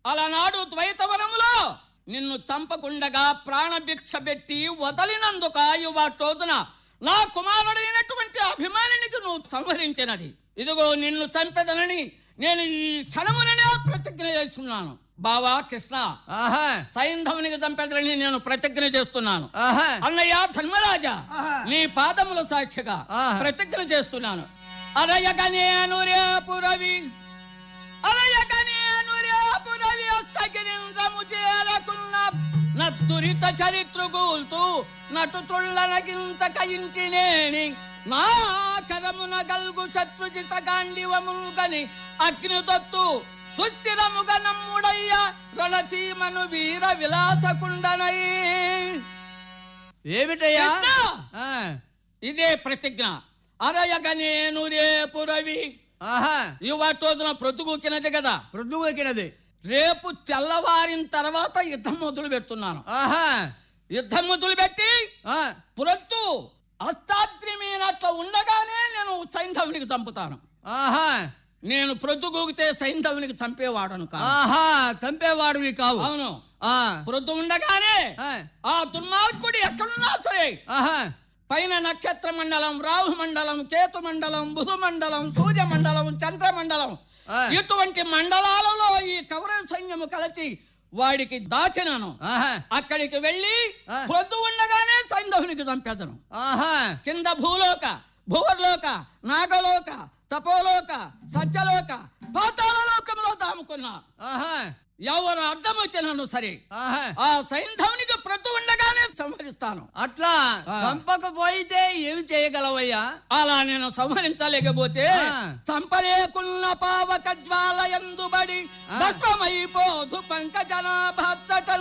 అలనాడు ద్వైతవనములో నిన్ను చంపకుండగా ప్రాణభిక్ష పెట్టి వదలినందుక యువటోదున నా కుమారుడైనటువంటి అభిమానినికి నువ్వు సంహరించినది ఇదిగో నిన్ను చంపెదనని నేను ఈ క్షణముననే ప్రతిజ్ఞ చేస్తున్నాను బావా కృష్ణ ఆహా సైంధవునికి చంపెదనని నేను ప్రతిజ్ఞ చేస్తున్నాను ఆహా అన్నయ్య ధర్మరాజా నీ పాదముల సాక్షిగా ఆహా. ప్రతిజ్ఞ చేస్తున్నాను అరయగనేను రేపు రవి అరయగనేను రేపు రవి అస్తగిరించము చేరకున్న నత్తురిత చరిత్ర కూల్తూ నటు తుళ్ళనగించక ఇంటినేని నా కరమున గల్గు శత్రుజిత గాండివముగని అగ్ని తొత్తు సుస్థిరముగ నమ్ముడయ్య రణసీమను వీర విలాసకుండనై ఏమిటయ్యా కృష్ణ! ఆ, ఇదే ప్రతిజ్ఞ అరయగనేను రేపు రవి ఆహా యువటోజున ప్రొద్దుగూకినది కదా ప్రొద్దుగోకినది రేపు తెల్లవారిన తర్వాత యుద్ధం మొదలు పెడుతున్నాను ఆహా యుద్ధం మొదలు పెట్టి ఆ, ప్రొద్దు అస్తాద్రి మీద అట్లా ఉండగానే నేను సైంధవునికి చంపుతాను ఆహా నేను ప్రొద్దుగూకితే సైంధవునికి చంపేవాడను కాదు ఆహా చంపేవాడివి కావు అవును ఆ, ప్రొద్దు ఉండగానే ఆ, ఆ దుర్మార్గుడు ఎక్కడున్నా సరే ఆహా పైన నక్షత్ర మండలం రాహు మండలం కేతు మండలం బుధు మండలం సూర్య మండలం చంద్ర మండలం ఆ. ఇటువంటి మండలాలలో ఈ కౌరవ సైన్యము కలిసి వాడికి దాచినాను ఆహా అక్కడికి వెళ్ళి ఆ. పొద్దు ఉండగానే సైంధవునికి చంపేదను ఆహా కింద భూలోక భువర్లోక నాగలోక తపోలోక సత్యలోక పాతాళ లోకంలో దాముకున్నా ఆహా ఎవరు అడ్డం వచ్చినాను సరే ఆహా ఆ సైంధవునికి ప్రొద్దు ఉండగానే సంహరిస్తాను అట్లా ఆ. చంపకపోయితే ఏమి చేయగలవయ్యా అలా నేను సంహరించలేకపోతే ఆ. చంపలేకున్న పావక జ్వాల ఎందుబడి ఆ. భస్మమైపోదు పంకజనాభాచటం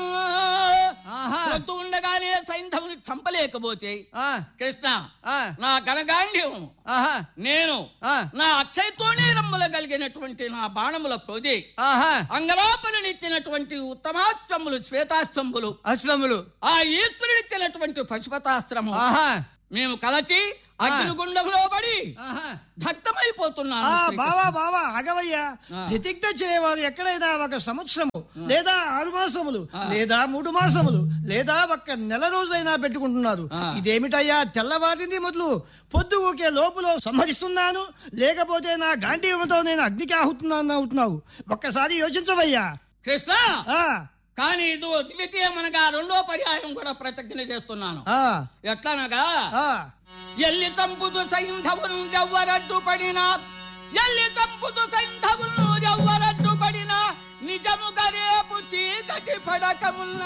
ఆహా పొద్దు ఉండగానే సైంధవుని చంపలేకపోతే ఆ, కృష్ణ ఆ, నా గనగాండ్యం ఆహా నేను ఆ, నా అక్షయతోనే రంబుల కలిగినటువంటి నా బాణముల ప్రోది ఆహా అంగరాపనునిచ్చినటువంటి ఉత్తమాశ్వములు శ్వేతాశ్వములు అశ్వములు ఆ ఈశ్వరుడిచ్చినటువంటి పశుపతాస్త్రము ఆహా మేము కలచి అగ్నిగుండంలో పడి ఆహా దగ్ధమైపోతున్నాను ఆ శ్రీకృష్ణ. బావా బావా అగవయ్యా ఆ. ప్రతిజ్ఞ చేయవారు ఎక్కడైనా ఒక సంవత్సరము లేదా ఆరు మాసములు లేదా మూడు మాసములు లేదా ఒక్క నెల రోజైనా పెట్టుకుంటున్నారు ఆ. ఇదేమిటయ్యా తెల్లవారింది మొదలు పొద్దు ఊకే లోపులో సంహరిస్తున్నాను లేకపోతే నా గాంధీవంతో నేను అగ్నికి ఆహుతున్నాను అవుతున్నావు ఒక్కసారి యోచించవయ్యా కృష్ణ ఆ, కానీ ఇది ద్వితీయమనగా రెండో పర్యాయం కూడా ప్రతిజ్ఞ చేస్తున్నాను ఆ, ఎట్లనగా ఆ. ఎల్లి తంపుదు సైంధవును ఎవ్వరడ్డు పడినా ఎల్లి తంపుదు సైంధవును ఎవ్వరడ్డు పడినా నిజముగా రేపు చీకటి పడకమున్న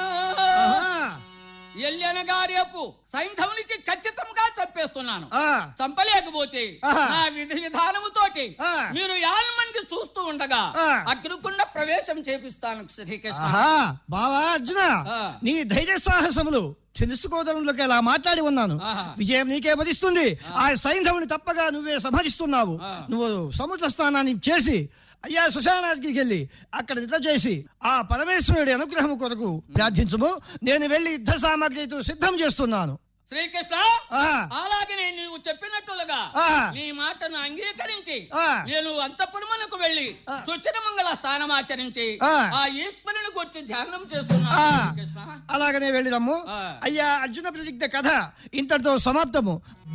ఆహా. ఎల్లి అనగా రేపు సైంధవునికి ఖచ్చితంగా చంపేస్తున్నాను ఆ. చంపలేకపోతే ఆహా. నా విధి విధానముతోటి ఆ. మీరు యాభై మంది చూస్తూ ఉండగా ఆ. అగ్నికుండ ప్రవేశం చేపిస్తాను శ్రీకృష్ణ ఆహా బావా అర్జున ఆ. నీ ధైర్య సాహసములు తెలుసుకోవడంలోకి ఇలా మాట్లాడి ఉన్నాను ఆహా. విజయం నీకే వధిస్తుంది ఆ సైంధవుని తప్పగా నువ్వే సంహరిస్తున్నావు ఆ. నువ్వు సముద్ర స్నానాన్ని చేసి అయ్యా సుశానానికి వెళ్ళి అక్కడ నిద్ర చేసి ఆ పరమేశ్వరుడి అనుగ్రహం కొరకు ప్రార్థించుము నేను వెళ్లి యుద్ధ సామాగ్రితో సిద్ధం చేస్తున్నాను శ్రీకృష్ణ ఆ. అలాగే నువ్వు చెప్పినట్లుగా ఆ. నీ మాటను అంగీకరించి ఆ. నేను అంతపురమునకు వెళ్ళి ఆ. సుచన మంగళ స్థానం ఆచరించి ఆ. ఆ ఈశ్వరునికి వచ్చి ధ్యానం చేస్తున్నాను ఆ. శ్రీకృష్ణ అలాగనే వెళ్ళిదమ్ము ఆ. అయ్యా అర్జున ప్రతిజ్ఞ కథ ఇంతటితో సమాప్తము